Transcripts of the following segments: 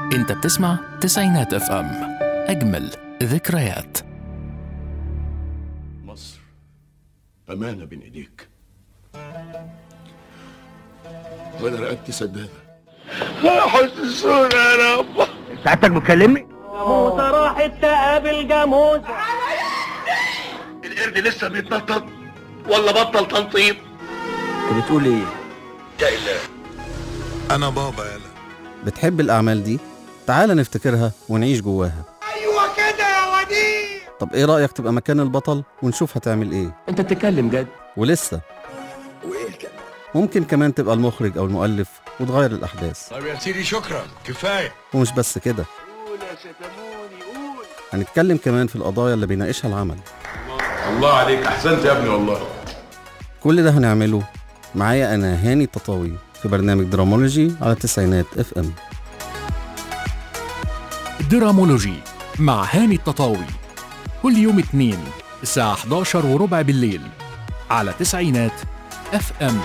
انت بتسمع تسعينات اف ام اجمل ذكريات مصر أمانة بين إيديك وأنا رقبتي سدادة حسسونا يا رب سعادتك بتكلمني؟ جاموسة راحت تقابل جاموسة القرد لسه بيتنطط ولا بطل تنطيط انت بتقول ايه؟ انا بابا يلا بتحب الأعمال دي؟ تعال نفتكرها ونعيش جواها ايوه كده يا وديع طب إيه رأيك تبقى مكان البطل ونشوف هتعمل إيه؟ انت بتتكلم جد ولسه وايه كده ممكن كمان تبقى المخرج أو المؤلف وتغير الأحداث طب يا سيدي شكرا كفايه ومش بس كده هنتكلم كمان في القضايا اللي بيناقشها العمل الله عليك أحسنت يا ابني والله كل ده هنعمله معايا أنا هاني التطاوي في برنامج درامولوجي على تسعينات اف ام درامولوجي مع هاني التطاوي كل يوم اثنين الساعة 11 وربع بالليل على تسعينات اف ام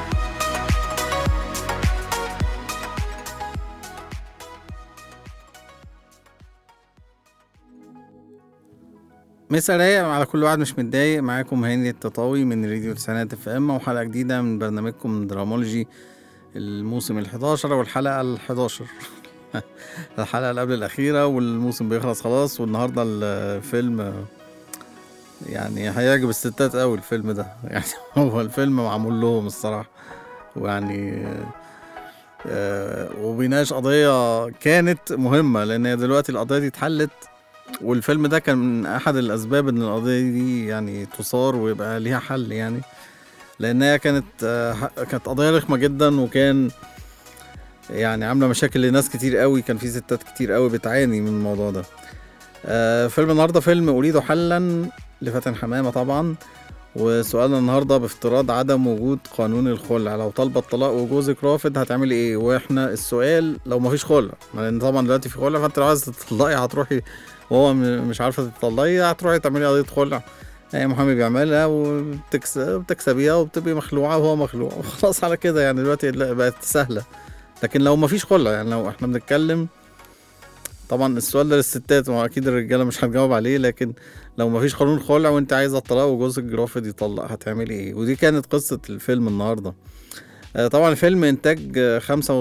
مسا رايق على كل واحد مش متضايق معاكم هاني التطاوي من راديو تسعينات اف ام وحلقة جديدة من برنامجكم درامولوجي الموسم ال 11 والحلقة ال 11 الحلقة اللي قبل الأخيرة والموسم بيخلص خلاص والنهاردة الفيلم يعني هيعجب الستات قوي الفيلم ده يعني هو الفيلم معمول لهم الصراحة ويعني آه، وبيناقش قضية كانت مهمة لأن هي دلوقتي القضية دي اتحلت والفيلم ده كان من أحد الأسباب إن القضية دي يعني تثار ويبقى ليها حل يعني لأن هي كانت آه، ح- كانت قضية رخمة جدا وكان يعني عاملة مشاكل لناس كتير قوي كان في ستات كتير قوي بتعاني من الموضوع ده آه، فيلم النهارده فيلم أريد حلا لفاتن حمامة طبعا وسؤالنا النهارده بافتراض عدم وجود قانون الخلع لو طالبه الطلاق وجوزك رافض هتعملي ايه واحنا السؤال لو مفيش خلع لان طبعا دلوقتي في خلع فانت لو عايزه تطلقي هتروحي وهو م- مش عارفه تطلقي هتروحي تعملي قضيه خلع اي محامي بيعملها وبتكس- وبتكسبيها وبتبقي مخلوعه وهو مخلوع وخلاص على كده يعني دلوقتي لا- بقت سهله لكن لو مفيش خلع يعني لو احنا بنتكلم طبعا السؤال ده للستات واكيد الرجاله مش هتجاوب عليه لكن لو مفيش قانون خلع وانت عايزه الطلاق وجوزك رافض يطلق هتعملي ايه ودي كانت قصه الفيلم النهارده آه، طبعا الفيلم انتاج آه،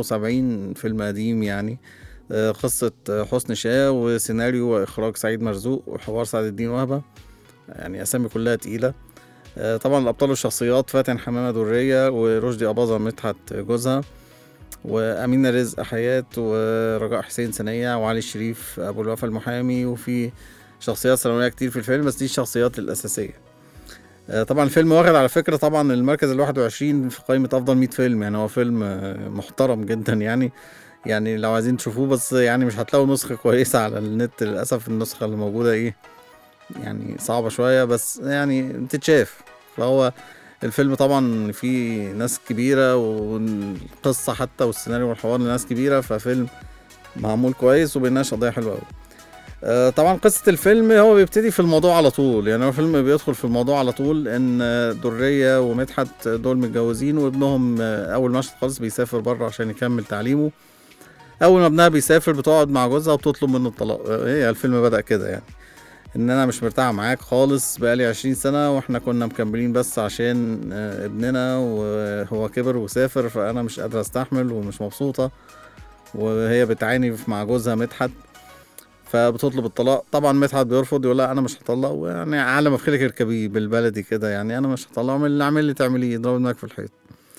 75 فيلم قديم يعني آه، قصة آه، حسن شاه وسيناريو وإخراج سعيد مرزوق وحوار سعد الدين وهبة يعني أسامي كلها تقيلة آه، طبعا الأبطال والشخصيات فاتن حمامة درية ورشدي أباظة مدحت جوزها وأمينة رزق حياة ورجاء حسين سنية وعلي الشريف أبو الوفا المحامي وفي شخصيات ثانوية كتير في الفيلم بس دي الشخصيات الأساسية آه، طبعا الفيلم واخد على فكرة طبعا المركز ال 21 في قائمة أفضل 100 فيلم يعني هو فيلم آه، محترم جدا يعني يعني لو عايزين تشوفوه بس يعني مش هتلاقوا نسخة كويسة على النت للأسف النسخة اللي موجودة إيه يعني صعبة شوية بس يعني تتشاف فهو الفيلم طبعا فيه ناس كبيرة والقصة حتى والسيناريو والحوار لناس كبيرة ففيلم معمول كويس وبيناقش قضية حلوة أوي آه، طبعا قصة الفيلم هو بيبتدي في الموضوع على طول يعني هو الفيلم بيدخل في الموضوع على طول ان آه، درية ومدحت دول متجوزين وابنهم آه، اول مشهد خالص بيسافر بره عشان يكمل تعليمه اول ما ابنها بيسافر بتقعد مع جوزها وبتطلب منه الطلاق آه، هي الفيلم بدأ كده يعني ان انا مش مرتاحة معاك خالص بقالي عشرين سنة واحنا كنا مكملين بس عشان آه، ابننا وهو كبر وسافر فانا مش قادرة استحمل ومش مبسوطة وهي بتعاني مع جوزها مدحت فبتطلب الطلاق طبعا مدحت بيرفض يقول لا انا مش هطلق ويعني على ما في اركبيه بالبلدي كده يعني انا مش هطلق اعمل اللي اعمل اللي تعمليه اضرب دماغك في الحيط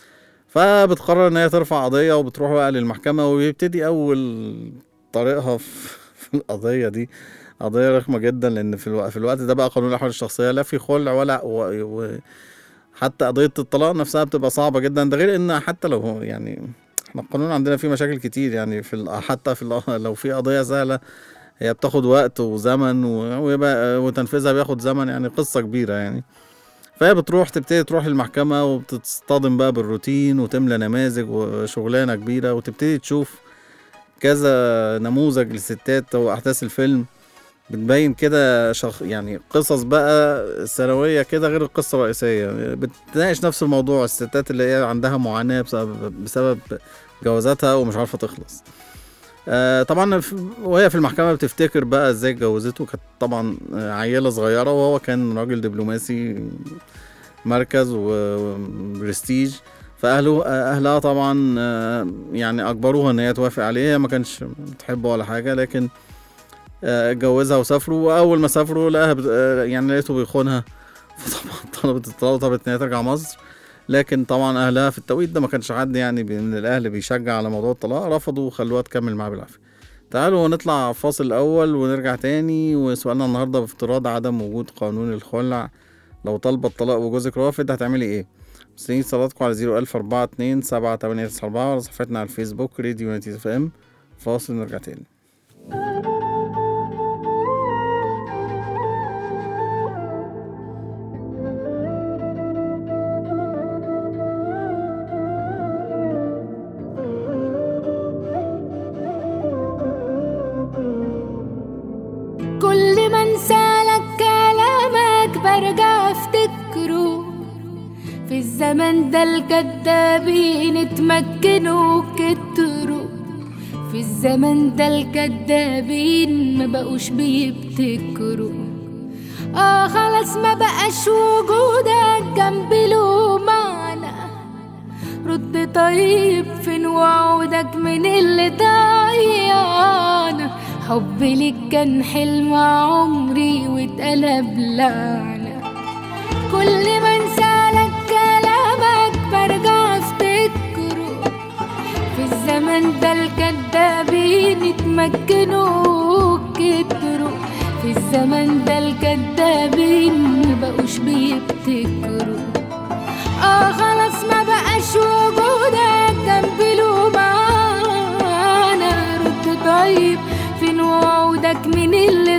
فبتقرر ان هي ترفع قضيه وبتروح بقى للمحكمه وبيبتدي اول طريقها في في القضيه دي قضيه رخمه جدا لان في الوقت, في الوقت ده بقى قانون الاحوال الشخصيه لا في خلع ولا و... و... حتى قضيه الطلاق نفسها بتبقى صعبه جدا ده غير ان حتى لو هو يعني احنا القانون عندنا فيه مشاكل كتير يعني في ال... حتى في ال... لو في قضيه سهله هي بتاخد وقت وزمن و- ويبقى وتنفيذها بياخد زمن يعني قصة كبيرة يعني فهي بتروح تبتدي تروح المحكمة وبتصطدم بقى بالروتين وتملى نماذج وشغلانة كبيرة وتبتدي تشوف كذا نموذج للستات وأحداث الفيلم بتبين كده شخ... يعني قصص بقى ثانوية كده غير القصة الرئيسية بتناقش نفس الموضوع الستات اللي هي عندها معاناة بسبب, بسبب جوازاتها ومش عارفة تخلص آه طبعا ف- وهي في المحكمه بتفتكر بقى ازاي اتجوزته كانت طبعا آه، عيله صغيره وهو كان راجل دبلوماسي مركز وبرستيج فاهله آه، اهلها طبعا آه، يعني اجبروها ان هي توافق عليه هي ما كانش بتحبه ولا حاجه لكن آه، اتجوزها وسافروا واول ما سافروا لقاها بت- آه، يعني لقيته بيخونها فطبعا طلبت الطلاق وطلبت ان هي ترجع مصر لكن طبعا اهلها في التوقيت ده ما كانش حد يعني بي- من الاهل بيشجع على موضوع الطلاق رفضوا وخلوها تكمل معاه بالعافيه تعالوا نطلع فاصل الاول ونرجع تاني وسؤالنا النهارده بافتراض عدم وجود قانون الخلع لو طالبه الطلاق وجوزك رافض هتعملي ايه مستنيين صلاتكم على 01042 7894 ولا صفحتنا على الفيسبوك راديو نتيجة اف ام فاصل نرجع تاني كل ما انسالك كلامك برجع افتكره في الزمن ده الكدابين اتمكنوا كتروا في الزمن ده الكدابين ما بقوش بيبتكروا اه خلاص ما بقاش وجودك جنبي له معنى رد طيب فين وعودك من اللي ضيعنا حبي ليك كان حلم عمري واتقلب لعنة كل ما انسالك كلامك برجع افتكره في الزمن ده الكدابين اتمكنوا كتروا في الزمن ده الكدابين مبقوش بيبتكروا اه خلاص ما بقاش وجودك جنبي له معانا رد طيب فين وعودك من اللي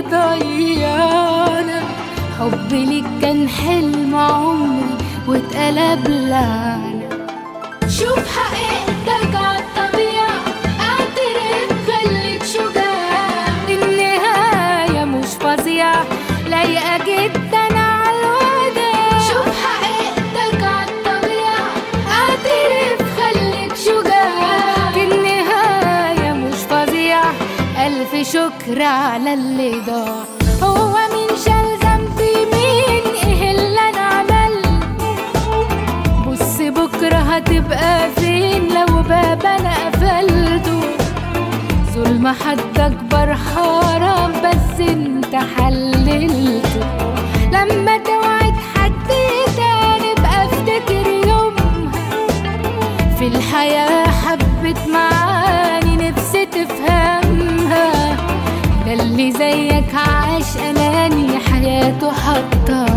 ضيعنا حبي ليك كان حلم عمري واتقلب لعنة شوف حقيقتك عالطبيعة اعترف خليك شجاع النهاية مش فظيعة لايقة جدا عالوداع شوف حقيقتك عالطبيعة اعترف خليك شجاع النهاية مش فظيعة ألف شكر على اللي ضاع هو مين شال ذنبي مين ايه اللي انا عملته بص بكرة هتبقى فين لو باب انا قفلته ظلم حد اكبر حرام بس انت حللته لما توعد حد تاني بقى افتكر يومها في الحياة حبت معاني نفسي تفهمها ده اللي زيك عاش أناني حياته حتى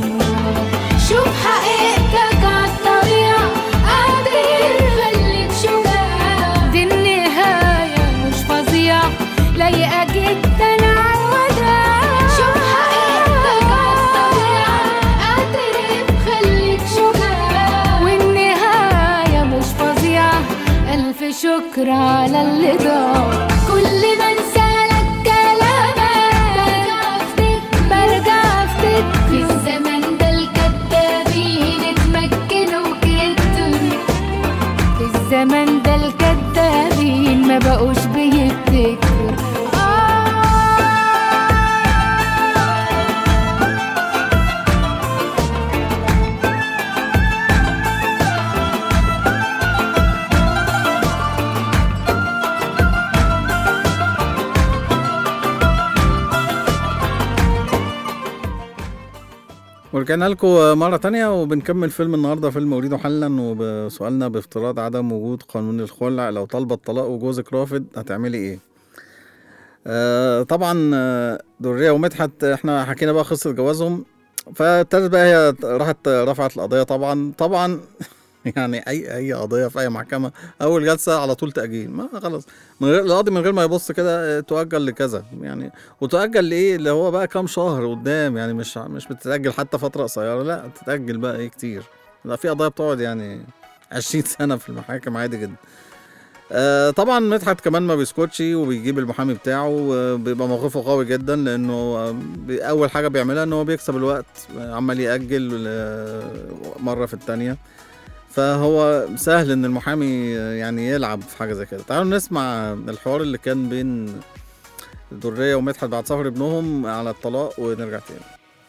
شوف حقيقتك عالطبيعة قادر خليك شجاع دي النهاية مش فظيعة لايقة جدا عالوداع شوف حقيقتك عالطبيعة قادر خليك شجاع والنهاية مش فظيعة ألف شكر على اللي ضاع كل ما انسالك كلامك برجع افتكر برجع افتكر في الزمن ده الكدابين اتمكنوا كتروا في الزمن ده الكدابين ما بقوش بيفتكروا آه ورجعنا لكم مرة تانية وبنكمل فيلم النهاردة فيلم أريد حلا وبسؤالنا بافتراض عدم وجود قانون الخلع لو طالبة الطلاق وجوزك رافض هتعملي ايه؟ آه طبعا آه، درية ومدحت احنا حكينا بقى قصة جوازهم فابتدت بقى هي راحت رفعت القضية طبعا طبعا يعني اي اي قضية في اي محكمة اول جلسة على طول تأجيل ما خلاص من غير القاضي من غير ما يبص كده آه، تؤجل لكذا يعني وتؤجل لايه اللي هو بقى كام شهر قدام يعني مش مش بتتأجل حتى فترة قصيرة لا تتأجل بقى ايه كتير لا في قضايا بتقعد يعني 20 سنة في المحاكم عادي جدا آه طبعا مدحت كمان ما بيسكتش وبيجيب المحامي بتاعه آه، بيبقى موقفه قوي جدا لانه آه، بي- اول حاجه بيعملها ان هو بيكسب الوقت آه، عمال ياجل آه، مره في التانية فهو سهل ان المحامي يعني يلعب في حاجه زي كده تعالوا نسمع الحوار اللي كان بين درية ومدحت بعد سفر ابنهم على الطلاق ونرجع تاني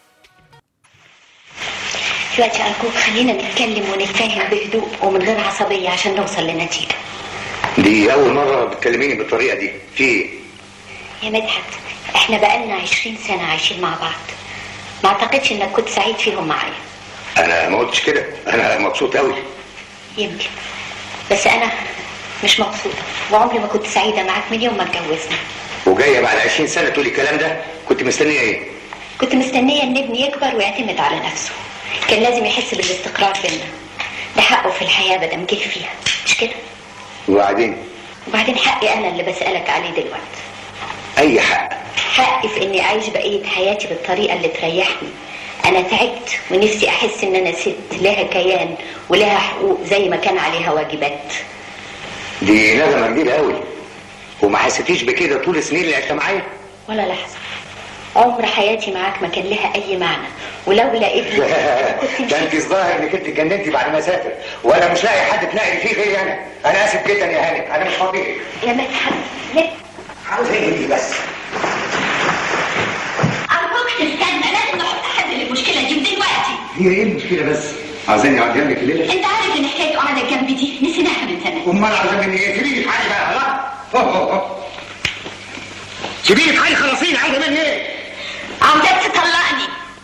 دلوقتي أرجوك خلينا نتكلم ونتفاهم بهدوء ومن غير عصبية عشان نوصل لنتيجة دي أول مرة بتكلميني بالطريقة دي في إيه؟ يا مدحت احنا بقالنا عشرين سنة عايشين مع بعض ما اعتقدش انك كنت سعيد فيهم معايا أنا ما قلتش كده أنا مبسوط أوي يمكن بس انا مش مبسوطة وعمري ما كنت سعيدة معاك من يوم ما اتجوزنا وجاية بعد 20 سنة تقولي الكلام ده كنت مستنية إيه؟ كنت مستنية ان ابني يكبر ويعتمد على نفسه كان لازم يحس بالاستقرار بينا ده حقه في الحياة بدم جه فيها مش كده وبعدين وبعدين حقي انا اللي بسألك عليه دلوقتي أي حق حقي في اني اعيش بقية حياتي بالطريقة اللي تريحني انا تعبت ونفسي احس ان انا ست لها كيان ولها حقوق زي ما كان عليها واجبات دي ندمة كبيرة أوي وما حسيتيش بكده طول السنين اللي عشت معايا؟ ولا لحظة عمر حياتي معاك ما كان لها اي معنى ولولا ابني كنت ده انت الظاهر انك انت اتجننتي بعد ما سافر وانا مش لاقي حد تنقل فيه غيري انا انا اسف جدا يا هانم انا مش فاضي يا مدحت ليه عاوز ايه دي بس ارجوك تستنى لازم نحط حل للمشكلة دي من دلوقتي هي ايه المشكله بس عاوزاني اقعد جنبك الليله انت عارف ان حكايته قاعدة جنبي دي نسيناها من سنة امال عاوزه مني ايه سيبيني في حالي بقى لا أوه، أوه، أوه. سيبيني في حالي خلاصين عاوزه مني ايه عاوزاك تطلقني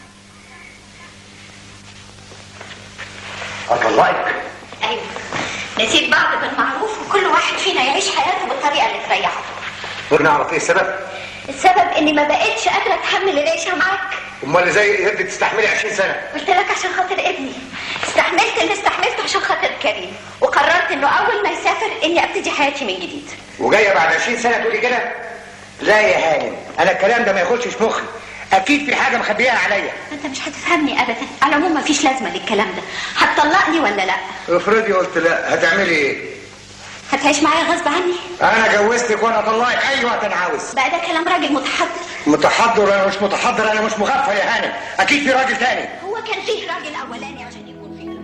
اطلقك ايوه نسيب بعض بالمعروف وكل واحد فينا يعيش حياته بالطريقة اللي تريحه ونعرف ايه السبب السبب اني ما بقتش قادرة اتحمل العيشة معاك امال ازاي قدرتي تستحملي 20 سنه قلت لك عشان خاطر ابني استحملت اللي استحملته عشان خاطر كريم وقررت انه اول ما يسافر اني ابتدي حياتي من جديد وجايه بعد 20 سنه تقولي كده لا يا هانم انا الكلام ده ما يخشش مخي اكيد في حاجه مخبيها عليا انت مش هتفهمني ابدا على العموم مفيش لازمه للكلام ده هتطلقني ولا لا افرضي قلت لا هتعملي ايه هتعيش معايا غصب عني انا جوزتك وانا اطلقك اي وقت انا عاوز بقى ده كلام راجل متحضر متحضر انا مش متحضر انا مش مغفل يا هانم اكيد في راجل تاني هو كان فيه راجل اولاني عشان يكون فيه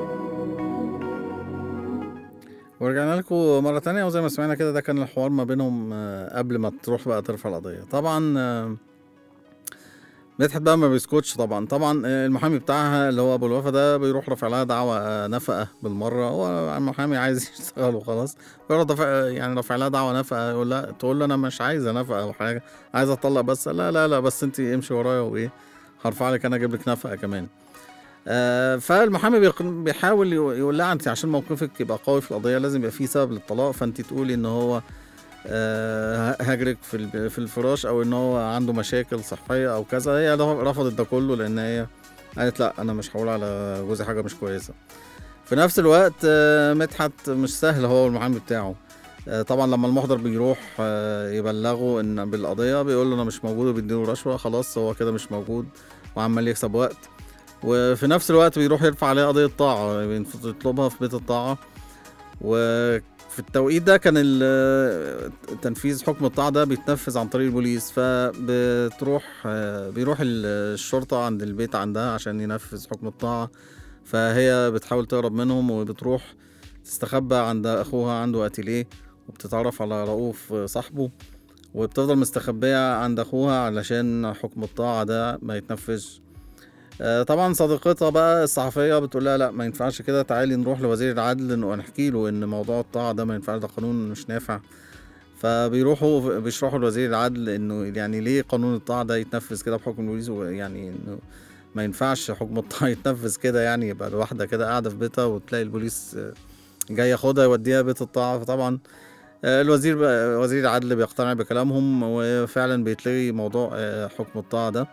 ورجعنا لكم مرة تانية وزي ما سمعنا كده ده كان الحوار ما بينهم آه، قبل ما تروح بقى ترفع القضية طبعا آه، مدحت بقى ما بيسكتش طبعا طبعا آه، المحامي بتاعها اللي هو ابو الوفا ده بيروح رافع لها دعوة آه، نفقة بالمرة هو المحامي عايز يشتغل وخلاص بيروح رافع يعني رافع لها دعوة نفقة يقول لها تقول له انا مش عايزة نفقة او حاجة عايز اطلق بس لا لا لا بس انت امشي ورايا وايه هرفع لك انا اجيب لك نفقة كمان آه، فالمحامي بيق- بيحاول يق- يقول لها انت عشان موقفك يبقى قوي في القضيه لازم يبقى فيه سبب للطلاق فانت تقولي ان هو آه، هاجرك في الب- في الفراش او ان هو عنده مشاكل صحيه او كذا هي رفضت ده كله لان هي قالت لا انا مش هقول على جوزي حاجه مش كويسه في نفس الوقت آه، مدحت مش سهل هو والمحامي بتاعه آه، طبعا لما المحضر بيروح آه، يبلغه ان بالقضيه بيقول له انا مش موجود وبيديله رشوه خلاص هو كده مش موجود وعمال يكسب وقت وفي نفس الوقت بيروح يرفع عليه قضية طاعة بينف- يطلبها في بيت الطاعة وفي التوقيت ده كان ال- تنفيذ حكم الطاعة ده بيتنفذ عن طريق البوليس فبتروح بيروح ال- الشرطة عند البيت عندها عشان ينفذ حكم الطاعة فهي بتحاول تهرب منهم وبتروح تستخبى عند أخوها عنده أتيليه وبتتعرف على رؤوف صاحبه وبتفضل مستخبية عند أخوها علشان حكم الطاعة ده ما يتنفذش آه، طبعا صديقتها بقى الصحفيه بتقول لها لا ما ينفعش كده تعالي نروح لوزير العدل انه نحكي له ان موضوع الطاعه ده ما ينفعش ده قانون مش نافع فبيروحوا بيشرحوا لوزير العدل انه يعني ليه قانون الطاعه ده يتنفذ كده بحكم البوليس يعني انه ما ينفعش حكم الطاعه يتنفذ كده يعني يبقى الواحده كده قاعده في بيتها وتلاقي البوليس آه، جاي ياخدها يوديها بيت الطاعه فطبعا آه، الوزير بقى وزير العدل بيقتنع بكلامهم وفعلا بيتلغي موضوع آه، حكم الطاعه ده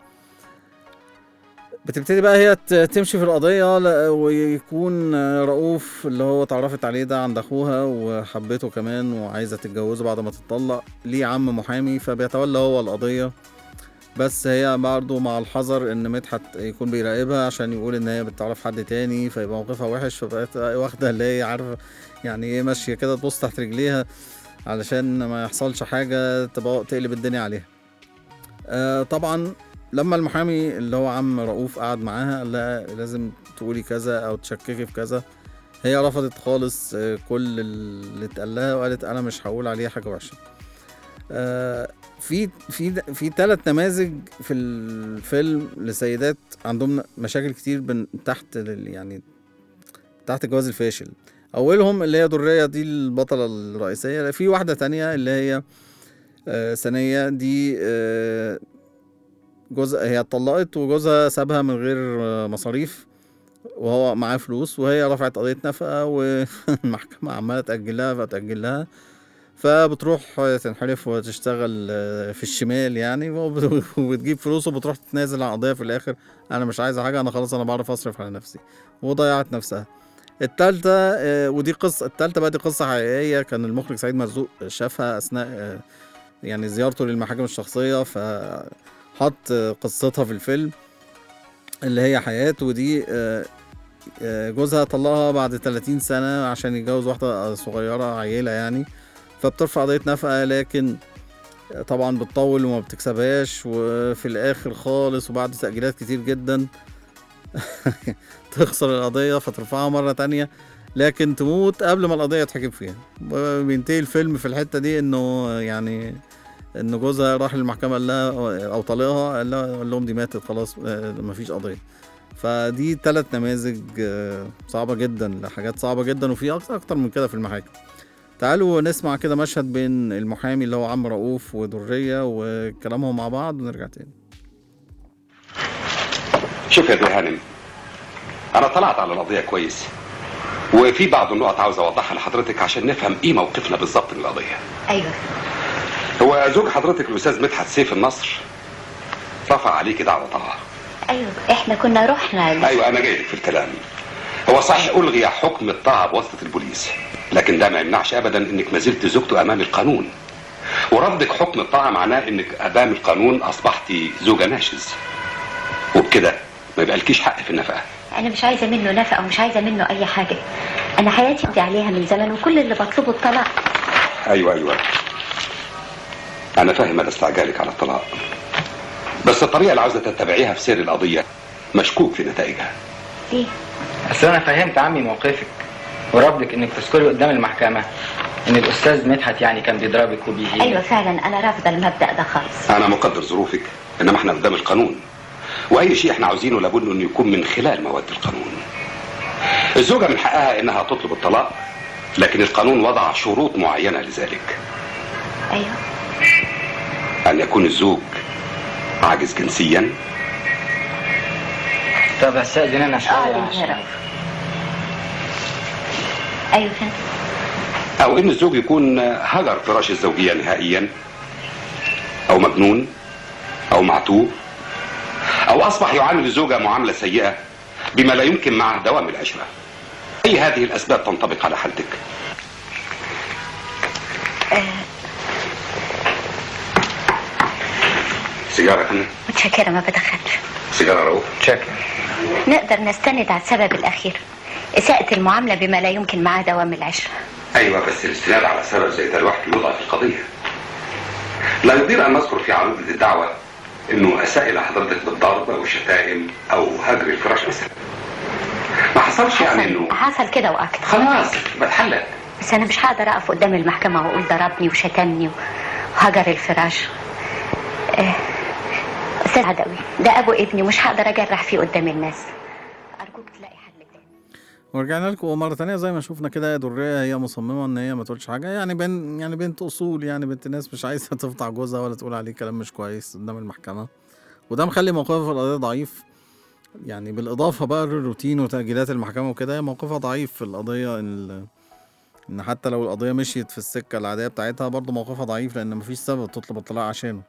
بتبتدي بقى هي ت- تمشي في القضية ل- ويكون رؤوف اللي هو اتعرفت عليه ده عند أخوها وحبته كمان وعايزة تتجوزه بعد ما تتطلق ليه عم محامي فبيتولى هو القضية بس هي برضه مع الحذر إن مدحت يكون بيراقبها عشان يقول إن هي بتعرف حد تاني فيبقى موقفها وحش فبقت واخدة اللي هي عارفة يعني إيه ماشية كده تبص تحت رجليها علشان ما يحصلش حاجة تبقى تقلب الدنيا عليها آه طبعا لما المحامي اللي هو عم رؤوف قعد معاها قال لها لازم تقولي كذا او تشككي في كذا هي رفضت خالص آه، كل اللي اتقال لها وقالت انا مش هقول عليه حاجه وحشه آه، في في في ثلاث نماذج في الفيلم لسيدات عندهم مشاكل كتير بن تحت ال- يعني تحت الجواز الفاشل اولهم اللي هي درية دي البطله الرئيسيه في واحده تانية اللي هي آه، ثانيه دي آه، جوز هي اتطلقت وجوزها سابها من غير آه، مصاريف وهو معاه فلوس وهي رفعت قضية نفقة والمحكمة عمالة تأجلها فتأجلها فبتروح تنحرف وتشتغل آه، في الشمال يعني وب- وبتجيب فلوس وبتروح تتنازل عن قضية في الآخر أنا مش عايزة حاجة أنا خلاص أنا بعرف أصرف على نفسي وضيعت نفسها التالتة آه، ودي قصة التالتة بقى دي قصة حقيقية كان المخرج سعيد مرزوق شافها أثناء آه، يعني زيارته للمحاكم الشخصية فحط آه، قصتها في الفيلم اللي هي حياة ودي آه، آه، جوزها طلقها بعد 30 سنة عشان يتجوز واحدة صغيرة عيلة يعني فبترفع قضية نفقة لكن طبعا بتطول وما بتكسبهاش وفي الآخر خالص وبعد تأجيلات كتير جدا تخسر القضية فترفعها مرة تانية لكن تموت قبل ما القضية يتحكم فيها بينتهي الفيلم في الحتة دي انه يعني ان جوزها راح للمحكمة قال لها او طلقها قال لها قال لهم دي ماتت خلاص آه، مفيش قضية فدي ثلاث نماذج آه، صعبة جدا حاجات صعبة جدا وفي أكتر, أكتر من كده في المحاكم تعالوا نسمع كده مشهد بين المحامي اللي هو عم رؤوف ودرية وكلامهم مع بعض ونرجع تاني شوف يا دي هانم انا طلعت على القضيه كويس وفي بعض النقط عاوز اوضحها لحضرتك عشان نفهم ايه موقفنا بالظبط من القضيه ايوه هو زوج حضرتك الاستاذ مدحت سيف النصر رفع عليكي دعوه طلاق ايوه احنا كنا رحنا ل- ايوه انا جاي لك في الكلام هو صحيح الغي حكم الطاعه بواسطه البوليس لكن ده ما يمنعش ابدا انك ما زلت زوجته امام القانون ورفضك حكم الطاعه معناه انك امام القانون اصبحتي زوجه ناشز وبكده ما يبقالكيش حق في النفقه انا مش عايزه منه نفقه ومش عايزه منه اي حاجه انا حياتي دي عليها من زمان وكل اللي بطلبه الطلاق ايوه ايوه انا فاهم مدى استعجالك على الطلاق بس الطريقه اللي عاوزه تتبعيها في سير القضيه مشكوك في نتائجها ليه اصل انا فهمت عمي موقفك ورفضك انك تذكري قدام المحكمه ان الاستاذ مدحت يعني كان بيضربك وبيهينك ايوه فعلا انا رافضه المبدا ده خالص انا مقدر ظروفك انما احنا قدام القانون واي شيء احنا عاوزينه لابد انه يكون من خلال مواد القانون الزوجه من حقها انها تطلب الطلاق لكن القانون وضع شروط معينه لذلك ايوه ان يكون الزوج عاجز جنسيا طب استاذن انا شويه اه عشان- الانحراف ايوه فهمت او ان الزوج يكون هجر فراش الزوجيه نهائيا او مجنون او معتوه او اصبح يعامل الزوجه معامله سيئه بما لا يمكن معه دوام العشره اي هذه الاسباب تنطبق على حالتك سيجاره يا فندم متشكره ما بدخلش سيجاره رؤوف شكرا نقدر نستند على السبب الاخير اساءه المعامله بما لا يمكن معاه دوام العشره ايوه بس الاستناد على سبب زي ده لوحده يضعف القضيه لا يضير ان نذكر في عروض الدعوه انه اساء الى حضرتك بالضرب او الشتائم او هجر الفراش مثلا ما حصلش يعني انه حصل كده واكتر خلاص بتحلل بس انا مش هقدر اقف قدام المحكمه واقول ضربني وشتمني وهجر الفراش آه، استاذ عدوي ده ابو ابني ومش هقدر اجرح فيه قدام الناس ارجوك تلاقي حل تاني ورجعنا لكم مرة تانية زي ما شفنا كده يا درية هي مصممة ان هي ما تقولش حاجة يعني بين يعني بنت اصول يعني بنت ناس مش عايزة تفضح جوزها ولا تقول عليه كلام مش كويس قدام المحكمة وده مخلي موقفها في القضية ضعيف يعني بالاضافة بقى للروتين وتأجيلات المحكمة وكده هي موقفها ضعيف في القضية ان ان حتى لو القضية مشيت في السكة العادية بتاعتها برضه موقفها ضعيف لان مفيش سبب تطلب الطلاق عشانه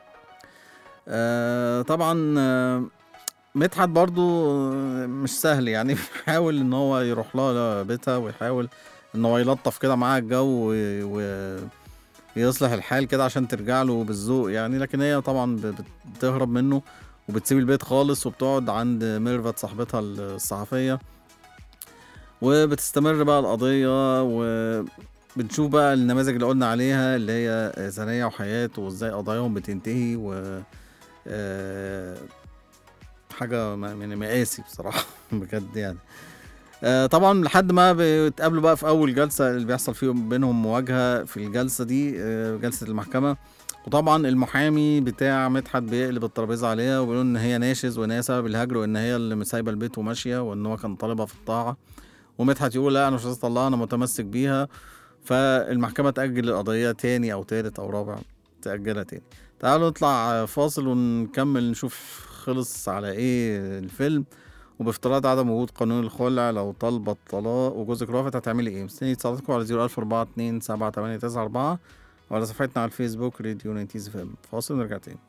آه طبعا آه مدحت برضو مش سهل يعني بيحاول ان هو يروح لها بيتها ويحاول ان هو يلطف كده معاها الجو و- ويصلح الحال كده عشان ترجع له بالذوق يعني لكن هي طبعا ب- بت- بتهرب منه وبتسيب البيت خالص وبتقعد عند ميرفت صاحبتها الصحفية وبتستمر بقى القضية وبنشوف بقى النماذج اللي قلنا عليها اللي هي ثانية وحياة وازاي قضاياهم بتنتهي و آه، حاجة ما- يعني مقاسي بصراحة بجد يعني آه، طبعا لحد ما بيتقابلوا بقى في اول جلسه اللي بيحصل فيهم بينهم مواجهه في الجلسه دي آه، جلسه المحكمه وطبعا المحامي بتاع مدحت بيقلب الترابيزه عليها وبيقول ان هي ناشز وان هي سبب الهجر وان هي اللي سايبه البيت وماشيه وان هو كان طالبها في الطاعه ومدحت يقول لا انا مش عايز اطلقها انا متمسك بيها فالمحكمه تاجل القضيه تاني او تالت او رابع تاجلها تاني تعالوا نطلع فاصل ونكمل نشوف خلص على ايه الفيلم وبافتراض عدم وجود قانون الخلع لو طالبة الطلاق وجوزك رافض هتعملي ايه؟ مستني اتصالاتكم على 01042 وعلى صفحتنا على الفيسبوك راديو ناينتيز فيلم فاصل ونرجع تاني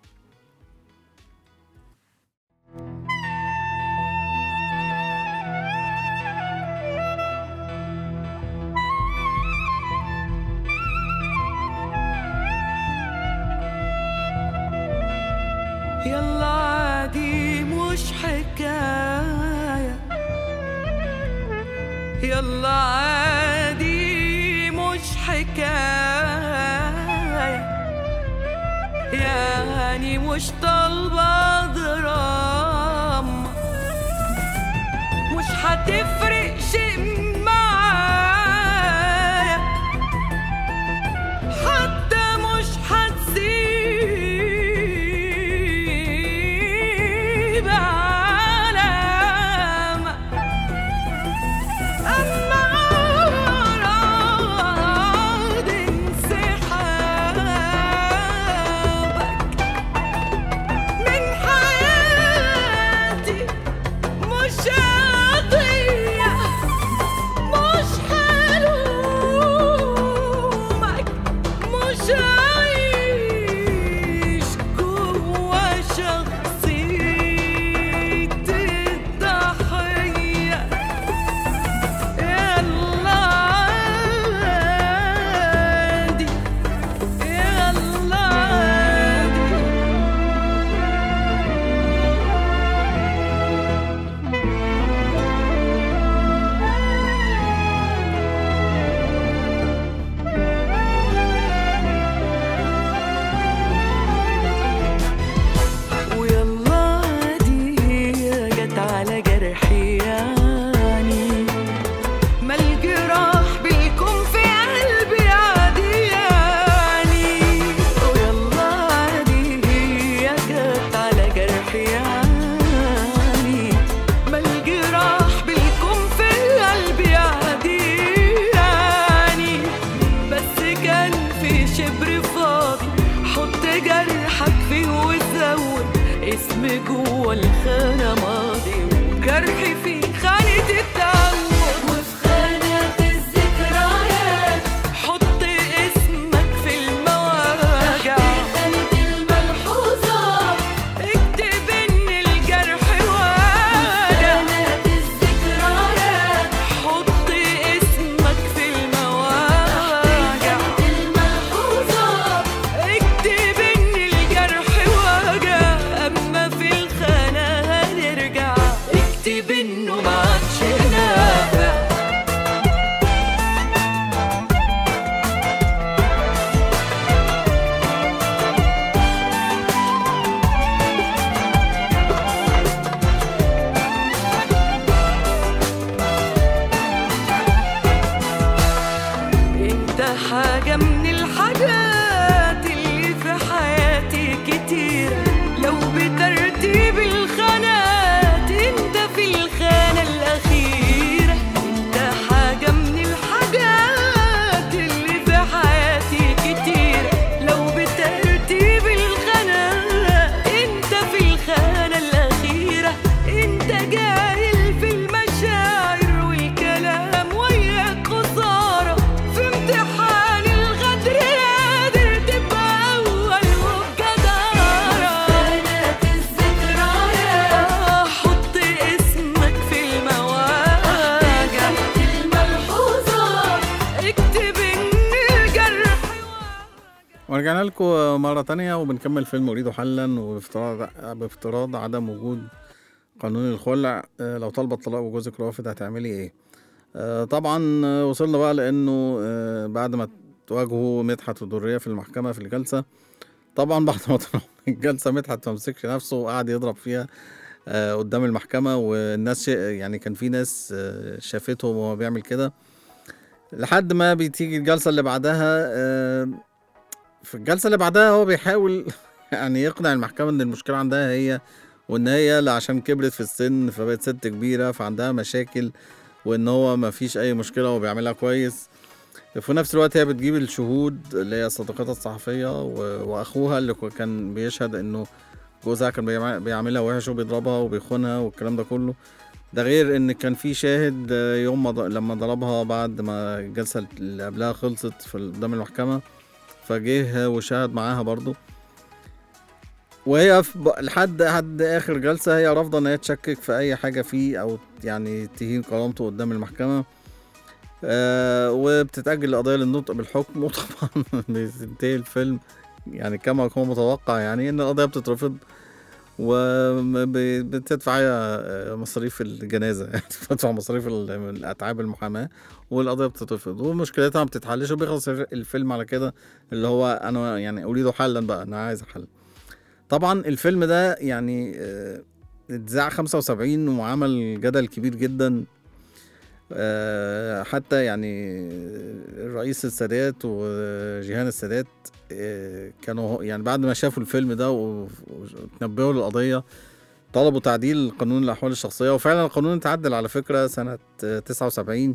يلا عادي مش حكاية يلا عادي مش حكاية يعني مش طالبة دراما مش هتفرق شيء معايا حتى مش هتسيب علامة أما أراد انسحابك من حياتي مش قضية مش هلومك مش عايش جوا شخصية الضحية يلا عادي يلا عادي ويلا عادي جت على جرحي يعني ما الجراح بيكون في قلبي عادي يعني ويلا عادي جت على جرحي يعني ما الجراح بيكون في قلبي عادي يعني بس كان في شبر فاضي حط جرحك فيه وزود اسم جوه الخانة ماضي وجرحي في خانة التعود وفي خانة الذكريات حط اسمك في المواجع خانة الملحوظات اكتب ان الجرح واجع خانة الذكريات حط اسمك في المواجع الملحوظات اكتب ان الجرح واجع اما في الخانة هنرجع اكتب انه ما عادش نافع انت حاجة من الحاجات اللي في حياتي كتير لو بترتيب الخانات انت في الخانة الأخيرة انت حاجة من الحاجات اللي في حياتي كتير لو بترتيب الخانات انت في الخانة الأخيرة انت جاهل في المشاعر والكلام وياك خسارة في امتحان الغدر قادر تبقى أول وبجدارة خانات الذكريات حط اسمك في المواجع الملحوظات اكتب إن الجرح ورجعنا لكم مرة تانية وبنكمل فيلم أريد حلا وبافتراض بافتراض عدم وجود قانون الخلع آه، لو طالبة الطلاق وجوزك رافض هتعملي ايه؟ آه، طبعا آه، وصلنا بقى لأنه آه، بعد ما تواجهوا مدحت ودرية في المحكمة في الجلسة طبعا بعد ما طلعوا من الجلسة مدحت ما مسكش نفسه وقعد يضرب فيها آه، قدام المحكمة والناس شا- يعني كان في ناس آه، شافته وهو بيعمل كده لحد ما بتيجي الجلسة اللي بعدها آه، في الجلسة اللي بعدها هو بيحاول يعني يقنع المحكمة إن المشكلة عندها هي وإن هي لا عشان كبرت في السن فبقت ست كبيرة فعندها مشاكل وإن هو مفيش أي مشكلة وبيعملها كويس في نفس الوقت هي بتجيب الشهود اللي هي صديقتها الصحفية و- وأخوها اللي كو- كان بيشهد إنه جوزها كان بيعمل- بيعملها وحش وبيضربها وبيخونها والكلام ده كله ده غير ان كان في شاهد آه، يوم ما ض- لما ضربها بعد ما الجلسه اللي قبلها خلصت في ال- قدام المحكمه فجه وشاهد معاها برضو وهي في ب- لحد لحد اخر جلسه هي رافضه ان هي تشكك في اي حاجه فيه او يعني تهين كرامته قدام المحكمه آه وبتتاجل القضيه للنطق بالحكم وطبعا بينتهي الفيلم يعني كما هو متوقع يعني ان القضيه بتترفض وبتدفع هي مصاريف الجنازه يعني بتدفع مصاريف ال- الاتعاب المحاماه والقضيه بتترفض ومشكلتها ما بتتحلش وبيخلص الفيلم على كده اللي هو انا يعني اريد حلا بقى انا عايز حل طبعا الفيلم ده يعني آه، اتذاع 75 وعمل جدل كبير جدا آه، حتى يعني الرئيس السادات وجيهان السادات آه، كانوا يعني بعد ما شافوا الفيلم ده و- وتنبهوا للقضية طلبوا تعديل قانون الأحوال الشخصية وفعلا القانون اتعدل على فكرة سنة آه، 79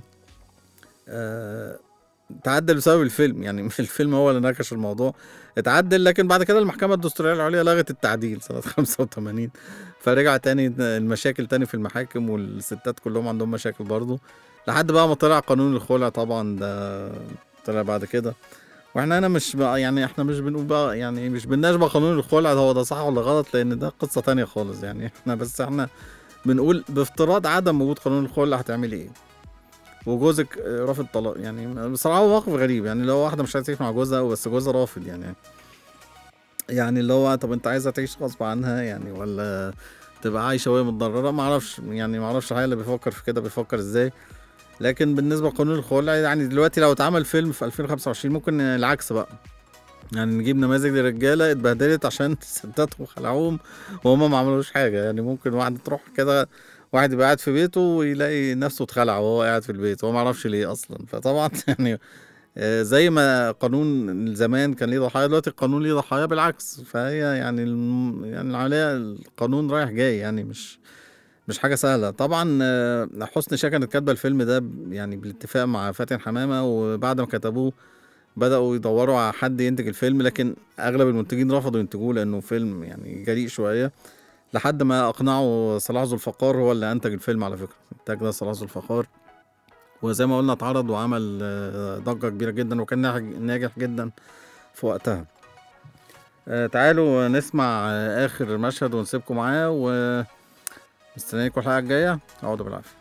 آه، تعدل بسبب الفيلم يعني مش الفيلم هو اللي ناقش الموضوع اتعدل لكن بعد كده المحكمة الدستورية العليا لغت التعديل سنة 85 فرجع تاني المشاكل تاني في المحاكم والستات كلهم عندهم مشاكل برضه لحد بقى ما طلع قانون الخلع طبعا ده طلع بعد كده واحنا هنا مش بقى يعني احنا مش بنقول بقى يعني مش بنناقش بقى قانون الخلع ده هو ده صح ولا غلط لان ده قصة تانية خالص يعني احنا بس احنا بنقول بافتراض عدم وجود قانون الخلع هتعملي ايه وجوزك آه، رافض طلاق يعني بصراحة هو موقف غريب يعني لو واحدة مش عايزة تعيش مع جوزها بس جوزها رافض يعني يعني اللي هو طب انت عايزة تعيش غصب عنها يعني ولا تبقى عايشة وهي متضررة معرفش يعني معرفش الحقيقة اللي بيفكر في كده بيفكر ازاي لكن بالنسبة لقانون الخلع يعني دلوقتي لو اتعمل فيلم في 2025 ممكن العكس بقى يعني نجيب نماذج لرجالة اتبهدلت عشان ستاتهم خلعوهم وهم ما عملوش حاجة يعني ممكن واحدة تروح كده واحد يبقى قاعد في بيته ويلاقي نفسه اتخلع وهو قاعد في البيت هو ما يعرفش ليه اصلا فطبعا يعني آه، زي ما قانون زمان كان ليه ضحايا دلوقتي القانون ليه ضحايا بالعكس فهي يعني الم... يعني العملية القانون رايح جاي يعني مش مش حاجة سهلة طبعا آه، حسن شاه كانت كاتبة الفيلم ده ب- يعني بالاتفاق مع فاتن حمامة وبعد ما كتبوه بدأوا يدوروا على حد ينتج الفيلم لكن أغلب المنتجين رفضوا ينتجوه لأنه فيلم يعني جريء شوية لحد ما أقنعوا صلاح ذو الفقار هو اللي أنتج الفيلم على فكرة إنتاج ده صلاح ذو الفقار وزي ما قلنا اتعرض وعمل آه، ضجة كبيرة جدا وكان ناجح ناجح جدا في وقتها آه، تعالوا نسمع آه، آخر مشهد ونسيبكم معاه ومستنيينكم الحلقة الجاية اقعدوا بالعافية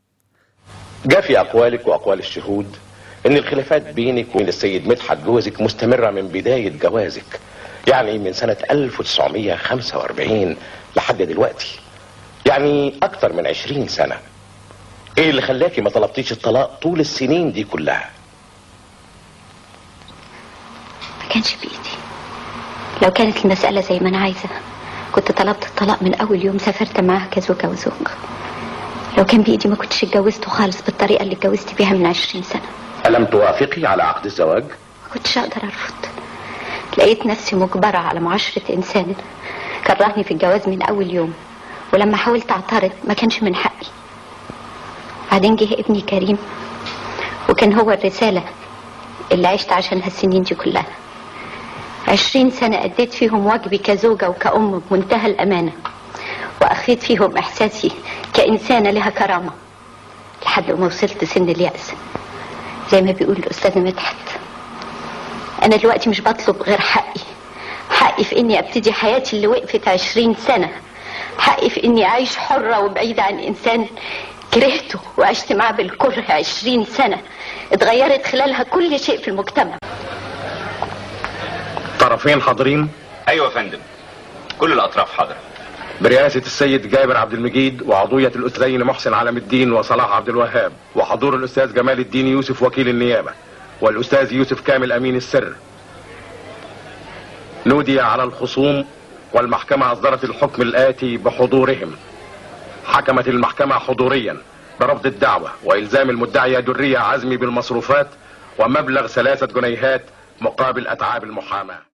جاء في أقوالك وأقوال الشهود إن الخلافات بينك وبين السيد مدحت جوزك مستمرة من بداية جوازك يعني من سنة 1945 لحد دلوقتي يعني أكتر من 20 سنة إيه اللي خلاكي ما طلبتيش الطلاق طول السنين دي كلها ما كانش بإيدي لو كانت المسألة زي ما أنا عايزة كنت طلبت الطلاق من أول يوم سافرت معاها كزوجة وزوج لو كان بإيدي ما كنتش اتجوزته خالص بالطريقة اللي اتجوزت بيها من عشرين سنة ألم توافقي على عقد الزواج ما كنتش أقدر أرفض لقيت نفسي مجبرة على معاشرة إنسان كرهني في الجواز من أول يوم ولما حاولت أعترض ما كانش من حقي بعدين جه ابني كريم وكان هو الرسالة اللي عشت عشانها السنين دي كلها عشرين سنة أديت فيهم واجبي كزوجة وكأم بمنتهى الأمانة وأخفيت فيهم إحساسي كإنسانة لها كرامة لحد ما وصلت سن اليأس زي ما بيقول الأستاذ مدحت أنا دلوقتي مش بطلب غير حقي حقي في إني أبتدي حياتي اللي وقفت عشرين سنة حقي في إني أعيش حرة وبعيدة عن إنسان كرهته وعشت معاه بالكره عشرين سنة اتغيرت خلالها كل شيء في المجتمع طرفين حاضرين ايوه يا فندم كل الاطراف حاضره برئاسة السيد جابر عبد المجيد وعضوية الأستاذين محسن علم الدين وصلاح عبد الوهاب وحضور الأستاذ جمال الدين يوسف وكيل النيابة والأستاذ يوسف كامل أمين السر نودي على الخصوم والمحكمة أصدرت الحكم الآتي بحضورهم حكمت المحكمة حضوريا برفض الدعوة وإلزام المدعية درية عزمي بالمصروفات ومبلغ ثلاثة جنيهات مقابل أتعاب المحاماة